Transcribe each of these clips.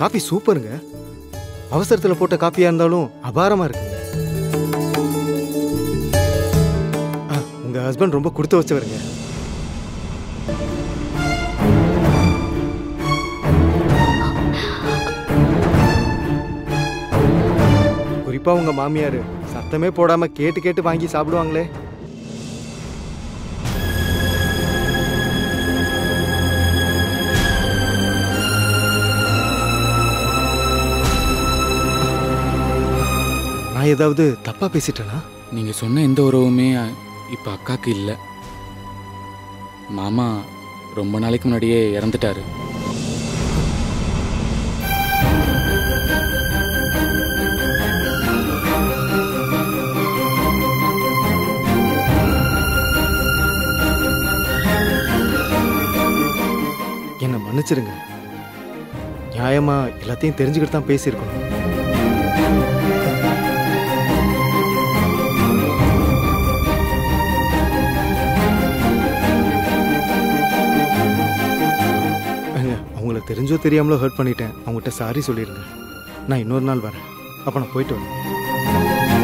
Coffee சூப்பருங்க அவசரத்தில் போட்ட காஃபியாக இருந்தாலும் அபாரமாக இருக்குங்க ஆ, உங்க ஹஸ்பண்ட் ரொம்ப கொடுத்து வச்சவருங்க குறிப்பா உங்க மாமியார் சத்தமே போடாம கேட்டு கேட்டு வாங்கி சாப்பிடுவாங்களே நான் ஏதாவது தப்பா பேசிட்டேனா நீங்க சொன்ன எந்த உறவுமே இப்ப அக்காக்கு இல்ல மாமா ரொம்ப நாளைக்கு முன்னாடியே இறந்துட்டாரு என்னை மன்னிச்சிருங்க நியாயமா எல்லாத்தையும் தெரிஞ்சுக்கிட்டு தான் பேசியிருக்கணும் ஏங்க, அவங்கள தெரிஞ்சோ தெரியாமலோ ஹர்ட் பண்ணிட்டேன் அவங்ககிட்ட சாரி சொல்லிடுங்க நான் இன்னொரு நாள் வரேன் அப்போ நான் போயிட்டு வரேன்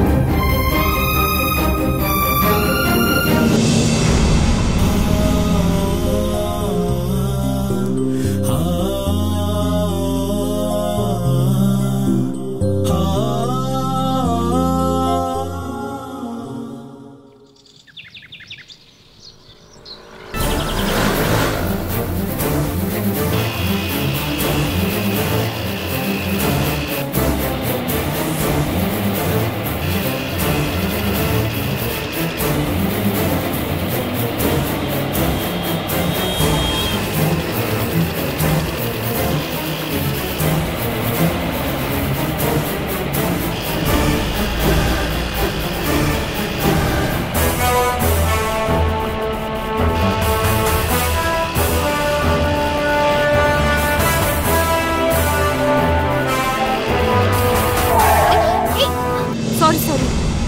சாரி சாரி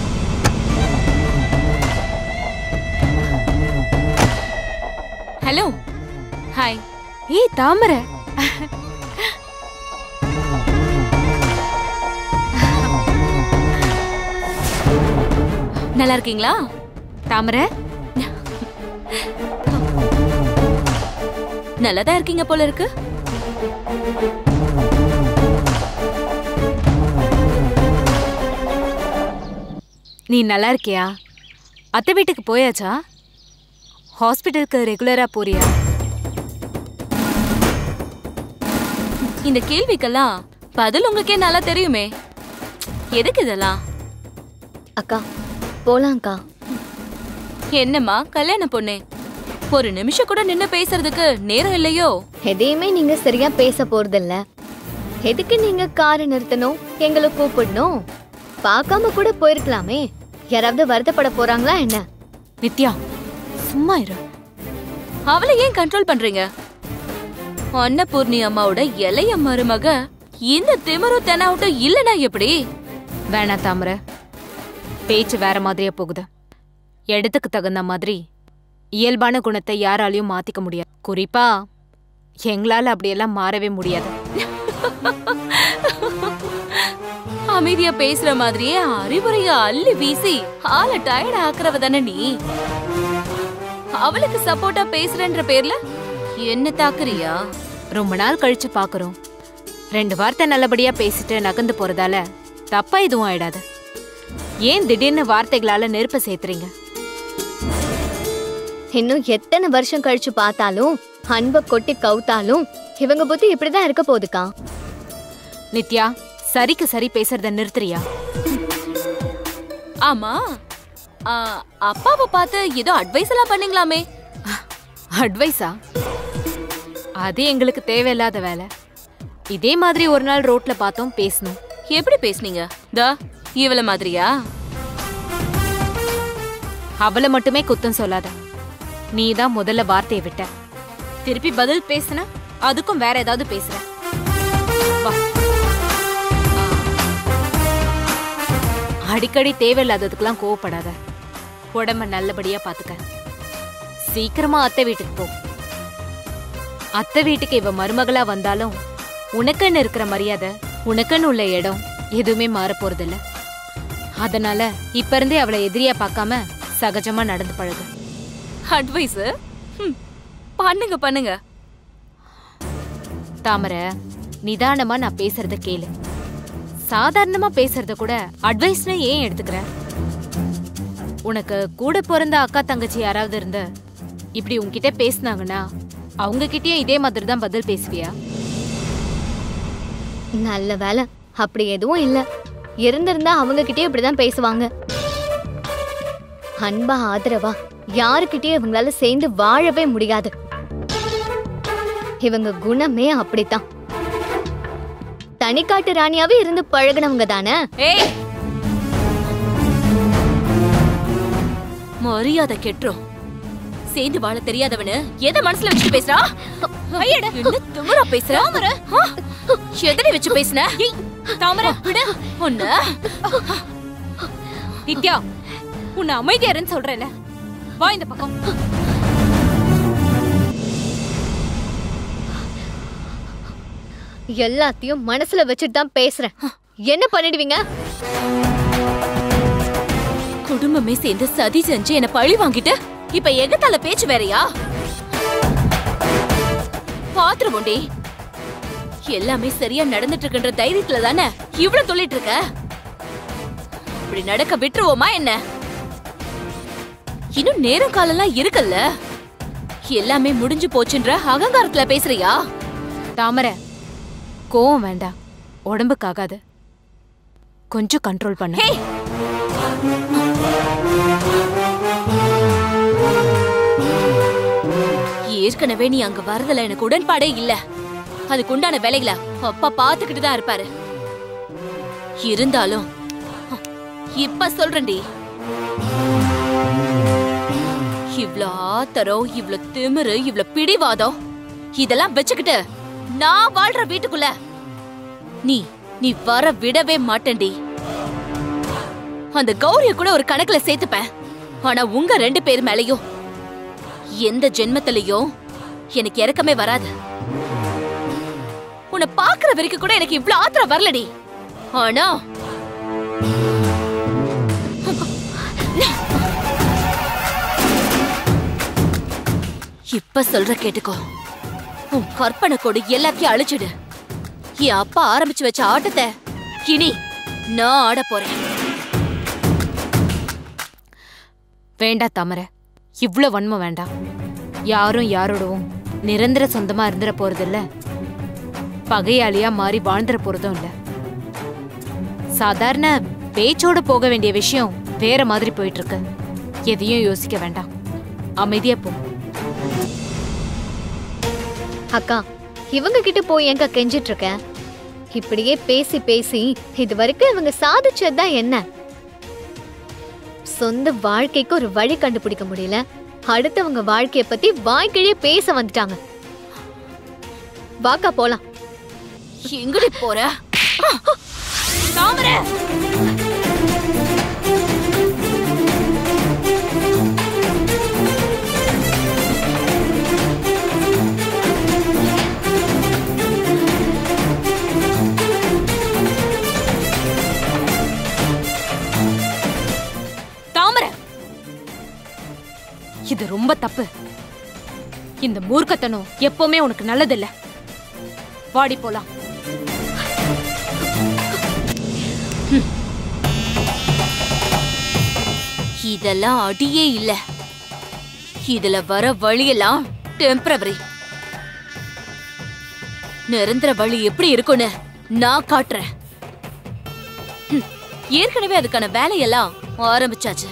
ஹலோ ஹாய் ஏய் தாமரை நல்லா இருக்கீங்களா தாமரை நல்லாதான் இருக்கீங்க போல இருக்கு நீ நல்லா இருக்கியா அத்தை வீட்டுக்கு போயாச்சா ஹாஸ்பிட்டலுக்கு ரெகுலரா போறியா இந்த கேள்விக்கெல்லாம் பதில் உங்களுக்கே நல்லா தெரியுமே எதுக்கு இதெல்லாம் அக்கா போலாம்க்கா என்னம்மா கல்யாண பொண்ணு ஒரு நிமிஷம் கூட நின்னு பேசுறதுக்கு நேரம் இல்லையோ எதையுமே நீங்க சரியா பேச போறதில்ல எதுக்கு நீங்க காரை நிறுத்தணும் எங்களை கூப்பிடணும் பார்க்காம கூட போயிருக்கலாமே யாராவது வருத்தப்பட போறாங்களா என்ன நித்யா சும்மா இரு அவளை ஏன் கண்ட்ரோல் பண்றீங்க அன்னபூர்ணி அம்மாவோட இளைய மருமக இந்த திமிரும் தெனாவட்டும் இல்லனா எப்படி வேணா தாமரை பேச்சு வேற மாதிரியா போகுது இடத்துக்கு தகுந்த மாதிரி இயல்பான குணத்தை யாராலையும் மாத்திக்க முடியாது குறிப்பா எங்களால அப்படியெல்லாம் மாறவே முடியாது அமைதியா பேசுற மாதிரியே அறிவுரைய அள்ளி வீசி ஆள டயர்ட் ஆக்குறவ தானே நீ அவளுக்கு சப்போர்ட்டா பேசுறன்ற பேர்ல என்ன தாக்குறியா ரொம்ப நாள் கழிச்சு பாக்குறோம் ரெண்டு வார்த்தை நல்லபடியா பேசிட்டு நகர்ந்து போறதால தப்பா எதுவும் ஆயிடாது ஏன் திடீர்னு வார்த்தைகளால நெருப்ப சேர்த்துறீங்க இன்னும் எத்தனை வருஷம் கழிச்சு பார்த்தாலும் அன்பை கொட்டி கவுத்தாலும் இவங்க புத்தி இப்படிதான் இருக்க போகுதுக்கா நித்யா சரிக்கு சரி பேசுறத நிறுத்துறியா ஆமா ஆ, அப்பாவை பார்த்து ஏதோ அட்வைஸ் எல்லாம் பண்ணீங்களாமே அட்வைஸா அது எங்களுக்கு தேவையில்லாத வேலை இதே மாதிரி ஒரு நாள் ரோட்ல பார்த்தோம் பேசணும் எப்படி பேசுனீங்க தா இவள மாதிரியா அவளை மட்டுமே குத்தம் சொல்லாத நீ தான் முதல்ல வார்த்தையை விட்ட திருப்பி பதில் பேசுன அதுக்கும் வேற ஏதாவது பேசுற வா அடிக்கடி தேவையில்லாததுக்கெல்லாம் கோவப்படாத உடம்ப நல்லபடியா பாத்துக்க சீக்கிரமா அத்தை வீட்டுக்கு போ அத்தை வீட்டுக்கு இவ மருமகளா வந்தாலும் உனக்குன்னு இருக்கிற மரியாதை உனக்குன்னு உள்ள இடம் எதுவுமே மாற போறதில்ல அதனால இப்ப இருந்தே அவளை எதிரியா பார்க்காம சகஜமா நடந்து பழகு அட்வைஸ் பண்ணுங்க பண்ணுங்க தாமரை நிதானமா நான் பேசுறத கேளு சாதாரணமா பேசுறத கூட அட்வைஸ்னு ஏன் எடுத்துக்கிற உனக்கு கூட பிறந்த அக்கா தங்கச்சி யாராவது இருந்த இப்படி உன்கிட்ட பேசுனாங்கன்னா அவங்க கிட்டயும் இதே மாதிரி தான் பதில் பேசுவியா நல்ல வேலை அப்படி எதுவும் இல்ல இருந்திருந்தா அவங்க கிட்டயே இப்படிதான் பேசுவாங்க அன்பா ஆதரவா யாருக்கிட்டயும் இவங்களால சேர்ந்து வாழவே முடியாது இவங்க குணமே அப்படித்தான் தனிக்காட்டு ராணியாவே இருந்து பழகுனவங்க தானே ஏய் மரியாதை கெட்டுரும் சேர்ந்து வாழ தெரியாதவனு எதை மனசுல வச்சு பேசுறா ஐயட என்ன திமிரா பேசுற ஆ? எதனை வச்சு பேசுன தாமரை விடு ஒண்ணு நித்யா உன்னை அமைதியாருன்னு சொல்றேன்ல வா இந்த பக்கம் எல்லாத்தையும் மனசுல வச்சுட்டு தான் பேசுறேன் என்ன பண்ணிடுவீங்க குடும்பமே சேர்ந்து சதி செஞ்சு என்ன பழி வாங்கிட்டு இப்ப எகத்தால பேச்சு வேறயா பாத்துருவோண்டி எல்லாமே சரியா நடந்துட்டு இருக்குன்ற தைரியத்துல தானே இவ்வளவு சொல்லிட்டு இருக்க இப்படி நடக்க விட்டுருவோமா என்ன இன்னும் நேரம் காலம்லாம் இருக்குல்ல எல்லாமே முடிஞ்சு போச்சுன்ற அகங்காரத்துல பேசுறியா தாமரை கோவம் வேண்டாம் உடம்புக்காகாது கொஞ்சம் கண்ட்ரோல் பண்ண ஹே ஏற்கனவே நீ அங்க வரதுல எனக்கு உடன்பாடே இல்ல அதுக்கு உண்டான வேலைகளை அப்பா பாத்துக்கிட்டு தான் இருப்பாரு இருந்தாலும் இப்ப சொல்றேன்டி இவ்ளோ ஆத்தரம் இவ்ளோ திமிரு இவ்ளோ பிடிவாதம் இதெல்லாம் வச்சுக்கிட்டு நான் வாழ்ற வீட்டுக்குள்ள நீ நீ வர விடவே மாட்டேன்டி அந்த கௌரிய கூட ஒரு கணக்குல சேர்த்துப்பேன் ஆனா உங்க ரெண்டு பேர் மேலயும் எந்த ஜென்மத்திலயும் எனக்கு இறக்கமே வராது உன்னை பாக்குற வரைக்கும் கூட எனக்கு இவ்ளோ ஆத்திரம் வரலடி ஆனா இப்ப சொல்ற கேட்டுக்கோ உன் கற்பனை கொடு எல்லாத்தையும் அழிச்சிடு என் அப்பா ஆரம்பிச்சு வச்ச ஆட்டத்தை இனி நான் ஆட போறேன் வேண்டாம் தாமரை இவ்ளோ வன்மம் வேண்டாம் யாரும் யாரோடவும் நிரந்தர சொந்தமா இருந்துட போறதில்ல பகையாளியா மாறி வாழ்ந்துட போறதும் இல்ல சாதாரண பேச்சோட போக வேண்டிய விஷயம் வேற மாதிரி போயிட்டு இருக்கு எதையும் யோசிக்க வேண்டாம் அமைதியா போ அக்கா இவங்க கிட்ட போய் ஏங்க கெஞ்சிட்டு இருக்க இப்படியே பேசி பேசி இது வரைக்கும் இவங்க சாதிச்சதுதான் என்ன சொந்த வாழ்க்கைக்கு ஒரு வழி கண்டுபிடிக்க முடியல அடுத்தவங்க வாழ்க்கைய பத்தி வாய்க்கிழியே பேச வந்துட்டாங்க வாக்கா போலாம் எங்கடி போற தாமரை தாமரை இது ரொம்ப தப்பு இந்த மூர்க்கத்தனம் எப்பவுமே உனக்கு நல்லதில்ல வாடி போலாம் இதெல்லாம் அடியே இல்ல இதுல வர வழியெல்லாம் டெம்பரவரி நிரந்தர வழி எப்படி இருக்கும்னு நான் காட்டுறேன் ஹம், ஏற்கனவே அதுக்கான வேலையெல்லாம் ஆரம்பிச்சாச்சு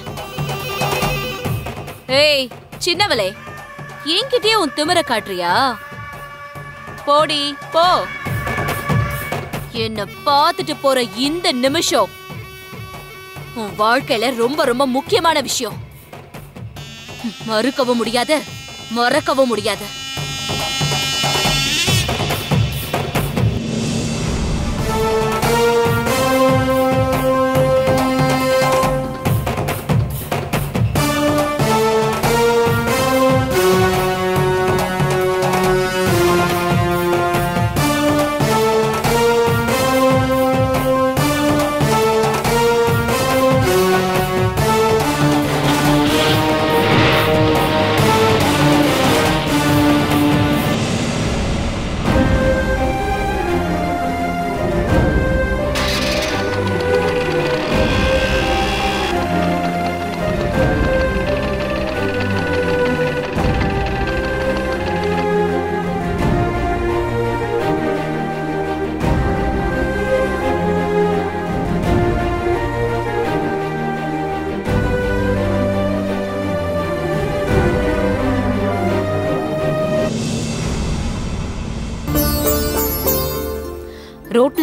ஏய் சின்னவளே என்கிட்டயே உன் திமிர காட்டுறியா போடி போ என்ன பார்த்துட்டு போற இந்த நிமிஷம் உன் வாழ்க்கையில ரொம்ப ரொம்ப முக்கியமான விஷயம் ம், மறுக்கவும் முடியாது மறக்கவும் முடியாது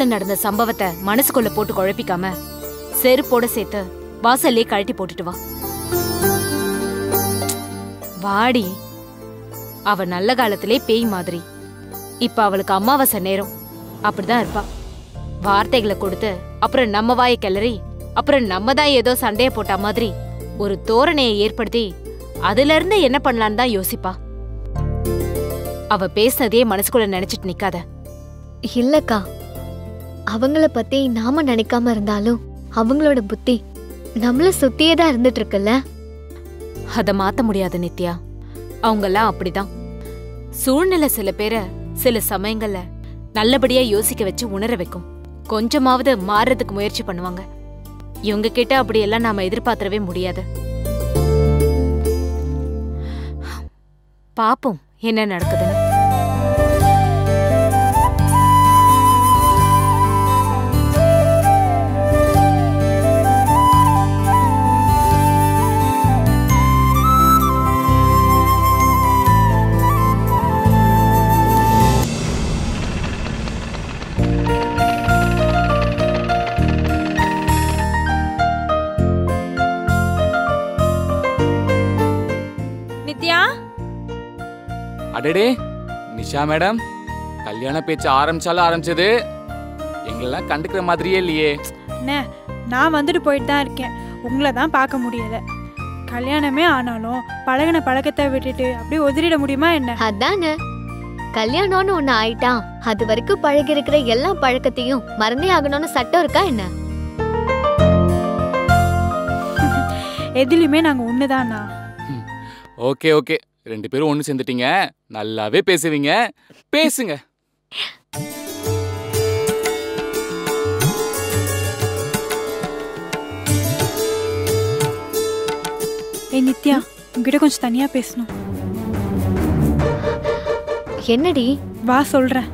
நடந்த சம்பவத்தை மனசுக்குள்ள போட்டு குழப்பிக்காம செருப்போட சேர்த்து வாசல்லே கழட்டி போட்டுட்டு வா வாடி அவ நல்ல காலத்திலே பேய் மாதிரி இப்ப அவளுக்கு அமாவாசை நேரம் அப்படிதான் இருப்பா வார்த்தைகளை கொடுத்து அப்புறம் நம்ம வாயை கிளறி அப்புறம் நம்ம தான் ஏதோ சண்டைய போட்ட மாதிரி ஒரு தோரணையை ஏற்படுத்தி அதுல இருந்து என்ன பண்ணலான்னு தான் யோசிப்பா அவ பேசினதையே மனசுக்குள்ள நினைச்சிட்டு நிக்காத இல்லக்கா அவங்கள பத்தி நாம நினைக்காம இருந்தாலும் அவங்களோட புத்தி நம்மள சுத்தியே தான் இருந்துட்டு இருக்குல்ல அத மாத்த முடியாது நித்யா அவங்கெல்லாம் அப்படிதான் சூழ்நிலை சில பேரை சில சமயங்கள்ல நல்லபடியா யோசிக்க வச்சு உணர வைக்கும் கொஞ்சமாவது மாறுறதுக்கு முயற்சி பண்ணுவாங்க இவங்க கிட்ட அப்படியெல்லாம் நாம எதிர்பார்த்திடவே முடியாது பாப்போம் என்ன நடக்குதுன்னு நித்யா அடடே நிஷா மேடம் கல்யாண பேச்சு ஆரம்பிச்சாலும் ஆரம்பிச்சது எங்களெல்லாம் கண்டுக்கிற மாதிரியே இல்லையே அண்ணே நான் வந்துட்டு போயிட்டு தான் இருக்கேன் உங்களை தான் பார்க்க முடியல கல்யாணமே ஆனாலும் பழகின பழக்கத்தை விட்டுட்டு அப்படியே ஒதுரிட முடியுமா என்ன அதானே கல்யாணம்னு ஒண்ணு ஆயிட்டா அது வரைக்கும் பழகி இருக்கிற எல்லா பழக்கத்தையும் மறந்தே ஆகணும்னு சட்டம் இருக்கா என்ன எதுலையுமே நாங்கள் ஒன்று தானா ஓகே ஓகே ரெண்டு பேரும் ஒன்று சேர்ந்துட்டீங்க நல்லாவே பேசுவீங்க பேசுங்க ஏய் நித்யா உங்ககிட்ட கொஞ்சம் தனியாக பேசணும் என்னடி வா சொல்கிறேன்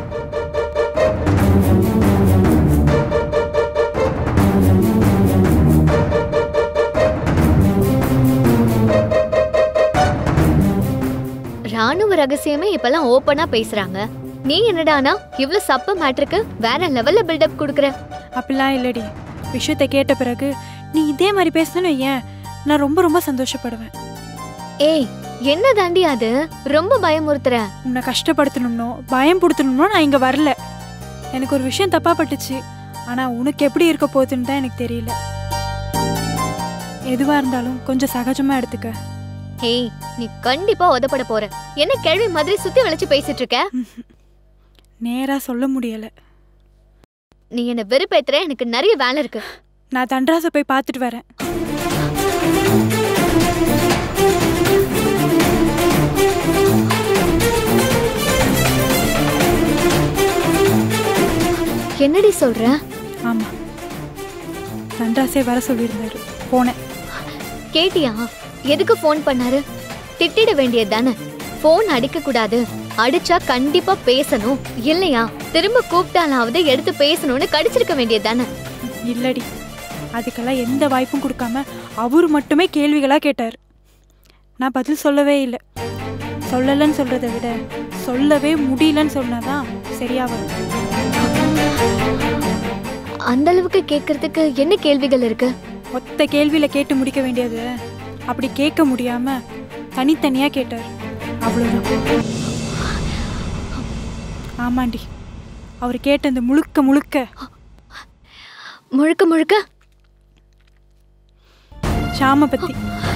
ராணுவ ரகசியமே இப்பெல்லாம் ஓப்பனா பேசுறாங்க நீ என்னடானா இவ்ளோ சப்ப மேட்ருக்கு வேற லெவல்ல பில்டப் கொடுக்குற அப்படிலாம் இல்லடி விஷயத்தை கேட்ட பிறகு நீ இதே மாதிரி பேசணும்னு ஏன் நான் ரொம்ப ரொம்ப சந்தோஷப்படுவேன் ஏய் என்ன தாண்டி அது ரொம்ப பயமுறுத்துற உன்னை கஷ்டப்படுத்தணும்னோ பயம் படுத்தணும்னோ நான் இங்கே வரல எனக்கு ஒரு விஷயம் தப்பா பட்டுச்சு ஆனால் உனக்கு எப்படி இருக்க போகுதுன்னு தான் எனக்கு தெரியல எதுவாக இருந்தாலும் கொஞ்சம் சகஜமாக எடுத்துக்க ஏய் நீ கண்டிப்பா உதப்பட போற என்ன கேள்வி மாதிரி சுத்தி வளைச்சு பேசிட்டு இருக்க நேராக சொல்ல முடியலை நீ என்ன வெறுப்பேத்துற எனக்கு நிறைய வேலை இருக்கு நான் தண்டராசை போய் பார்த்துட்டு வரேன் என்னடி சொல்ற ஆமாம் தண்டராசே வர சொல்லியிருந்தாரு போனேன் கேட்டியா எதுக்கு ஃபோன் பண்ணாரு திட்டிட வேண்டியது தானே ஃபோன் அடிக்க கூடாது அடிச்சா கண்டிப்பா பேசணும் இல்லையா திரும்ப கூப்பிட்டாலாவது எடுத்து பேசணும்னு கடிச்சிருக்க வேண்டியது தானே இல்லடி அதுக்கெல்லாம் எந்த வாய்ப்பும் கொடுக்காம அவர் மட்டுமே கேள்விகளாக கேட்டார் நான் பதில் சொல்லவே இல்லை சொல்லலைன்னு சொல்கிறத விட சொல்லவே முடியலன்னு சொன்னாதான் சரியா வரும் அந்த அளவுக்கு கேட்கறதுக்கு என்ன கேள்விகள் இருக்கு ஒத்த கேள்வியில் கேட்டு முடிக்க வேண்டியது அப்படி கேட்க முடியாம தனித்தனியாக கேட்டார் அவ்வளோதான் ஆமாண்டி அவர் கேட்டது முழுக்க முழுக்க முழுக்க முழுக்க ஷாம பத்தி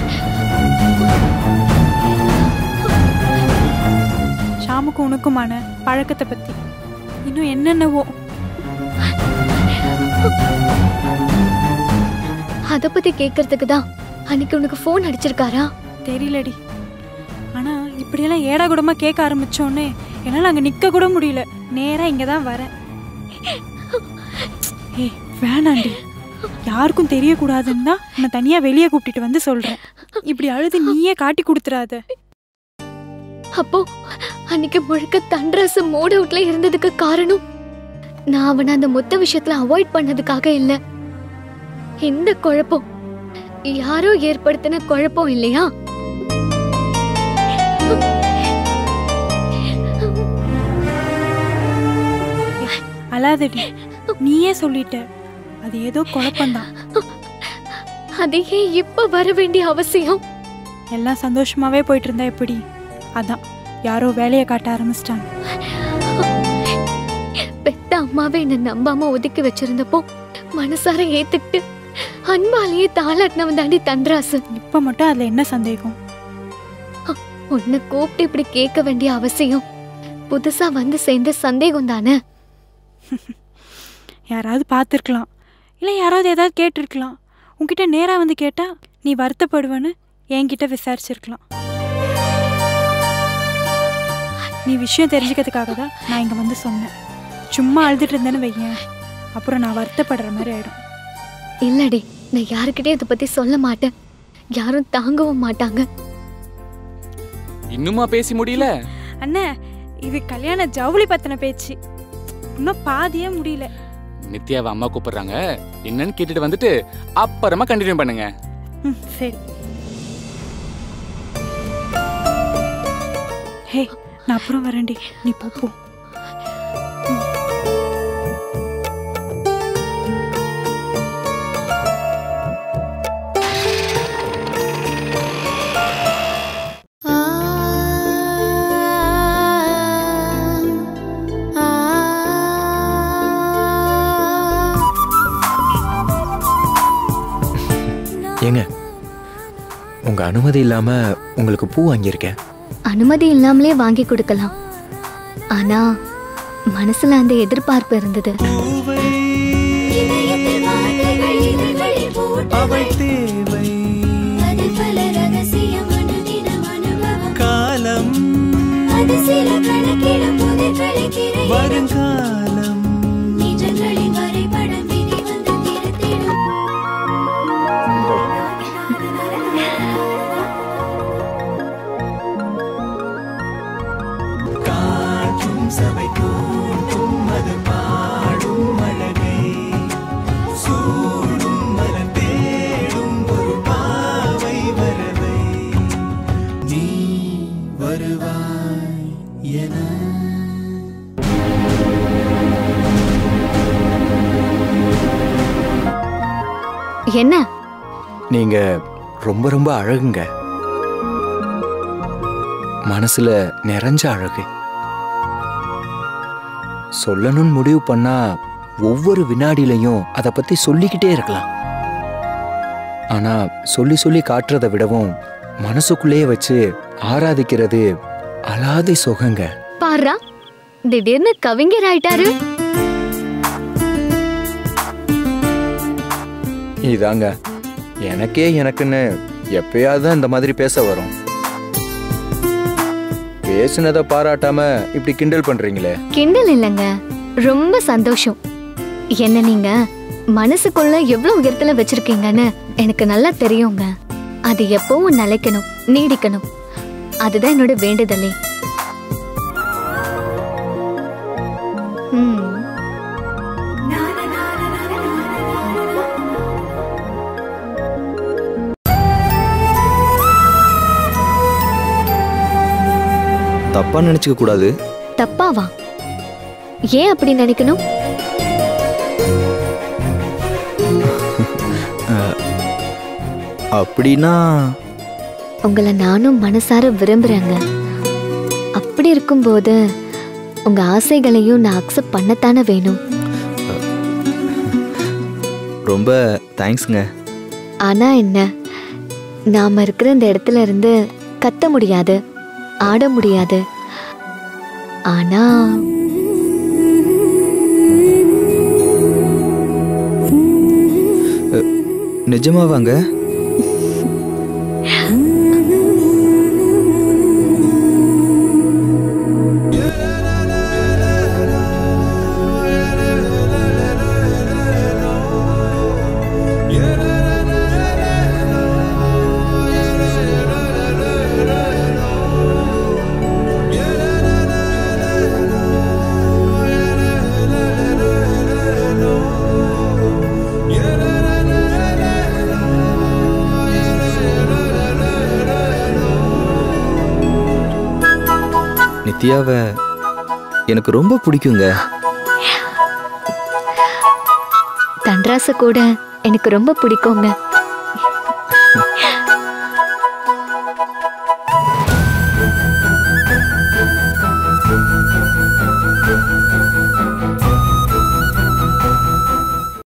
ஷாமுக்கும் உனக்குமான பழக்கத்தை பத்தி இன்னும் என்னென்னவோ அத பத்தி கேட்கறதுக்கு தான் அன்னைக்கு உனக்கு ஃபோன் அடிச்சிருக்காரா தெரியலடி ஆனா இப்படியெல்லாம் ஏடா கூடமா கேட்க ஆரம்பிச்சோன்னே என்னால் அங்கே நிற்க கூட முடியல நேரா இங்கே தான் வரேன் ஏய் வேணாண்டி யாருக்கும் தெரியக்கூடாதுன்னு தான் உன்னை தனியாக வெளியே கூப்பிட்டுட்டு வந்து சொல்கிறேன் இப்படி அழுது நீயே காட்டி கொடுத்துறாத அப்போ அன்னைக்கு முழுக்க தண்டரசு மூட் அவுட்ல இருந்ததுக்கு காரணம் நான் அவனை அந்த மொத்த விஷயத்துல அவாய்ட் பண்ணதுக்காக இல்ல இந்த குழப்பம் யாரோ ஏற்படுத்தின குழப்பம் இல்லையா அழாதடி நீயே சொல்லிட்ட அது ஏதோ குழப்பம்தான் அது ஏன் இப்ப வர வேண்டிய அவசியம் எல்லாம் சந்தோஷமாவே போயிட்டு இருந்தா எப்படி அதான் யாரோ வேலையை காட்ட ஆரம்பிச்சிட்டாங்க பெத்த அம்மாவே என்ன நம்பாம ஒதுக்கி வச்சிருந்தப்போ மனசார ஏத்துக்கிட்டு அன்பாலேயே தாளாட்டினவன் தாண்டி தன்ராசு இப்போ மட்டும் அதுல என்ன சந்தேகம் உன்னை கூப்பிட்டு இப்படி கேட்க வேண்டிய அவசியம் புதுசா வந்து சேர்ந்த சந்தேகம் தானே யாராவது பார்த்துருக்கலாம் இல்லை யாராவது ஏதாவது கேட்டிருக்கலாம் உன்கிட்ட நேராக வந்து கேட்டா நீ வருத்தப்படுவேன்னு என்கிட்ட விசாரிச்சிருக்கலாம் நீ விஷயம் தெரிஞ்சுக்கிறதுக்காக தான் நான் இங்கே வந்து சொன்னேன் சும்மா அழுதுட்டு இருந்தேன்னு வையேன் அப்புறம் நான் வருத்தப்படுற மாதிரி ஆயிடும் இல்லடி நான் யாருக்கிட்டே இதை பத்தி சொல்ல மாட்டேன் யாரும் தாங்கவும் மாட்டாங்க இன்னுமா பேசி முடியல அண்ணே இது கல்யாண ஜவுளி பத்தின பேச்சு இன்னும் பாதியே முடியல நித்யாவை அம்மா கூப்பிடுறாங்க என்னன்னு கேட்டுட்டு வந்துட்டு அப்புறமா கண்டினியூ பண்ணுங்க ம் சரி ஹே நான் அப்புறம் வரேன்டி நீ போ போ ஏங்க உங்க அனுமதி இல்லாம உங்களுக்கு பூ வாங்கியிருக்கேன் அனுமதி இல்லாமலே வாங்கி கொடுக்கலாம் ஆனா மனசுல அந்த எதிர்பார்ப்பு இருந்தது அவள் தேவை காலம் வருங்காலம் காற்றும் சபை கூட்டும் அது பாடும் அழகை சூடும் மலர் தேடும் ஒரு பாவை வரவை நீ வருவாய் என என்ன நீங்க ரொம்ப ரொம்ப அழகுங்க மனசுல நிறைஞ்ச அழகு சொல்லணும்னு முடிவு பண்ணா ஒவ்வொரு வினாடிலையும் அதை பத்தி சொல்லிக்கிட்டே இருக்கலாம் ஆனா சொல்லி சொல்லி காட்டுறதை விடவும் மனசுக்குள்ளேயே வச்சு ஆராதிக்கிறது அலாதி சுகங்க பாருடா திடீர்னு கவிஞர் ஆயிட்டாரு இதாங்க எனக்கே எனக்குன்னு எப்பயாவது தான் இந்த மாதிரி பேச வரும் பேசுனதை பாராட்டாம இப்படி கிண்டல் பண்றீங்களே கிண்டல் இல்லைங்க ரொம்ப சந்தோஷம் என்ன நீங்க மனசுக்குள்ள எவ்வளவு உயரத்துல வச்சிருக்கீங்கன்னு எனக்கு நல்லா தெரியுங்க அது எப்பவும் நிலைக்கணும் நீடிக்கணும் அதுதான் என்னோட வேண்டுதலே ம் தப்பா நினைச்சுக்க கூடாது தப்பாவா ஏன் அப்படி நினைக்கணும் அப்படின்னா உங்களை நானும் மனசார விரும்புறேங்க அப்படி இருக்கும்போது உங்க ஆசைகளையும் நான் அக்செப்ட் பண்ணத்தானே வேணும் ரொம்ப தேங்க்ஸுங்க ஆனா என்ன நாம இருக்கிற இந்த இடத்துல இருந்து கத்த முடியாது ஆட முடியாது ஆனா நிஜமாவாங்க நித்யாவை எனக்கு ரொம்ப பிடிக்குங்க தண்டராச கூட எனக்கு ரொம்ப பிடிக்குங்க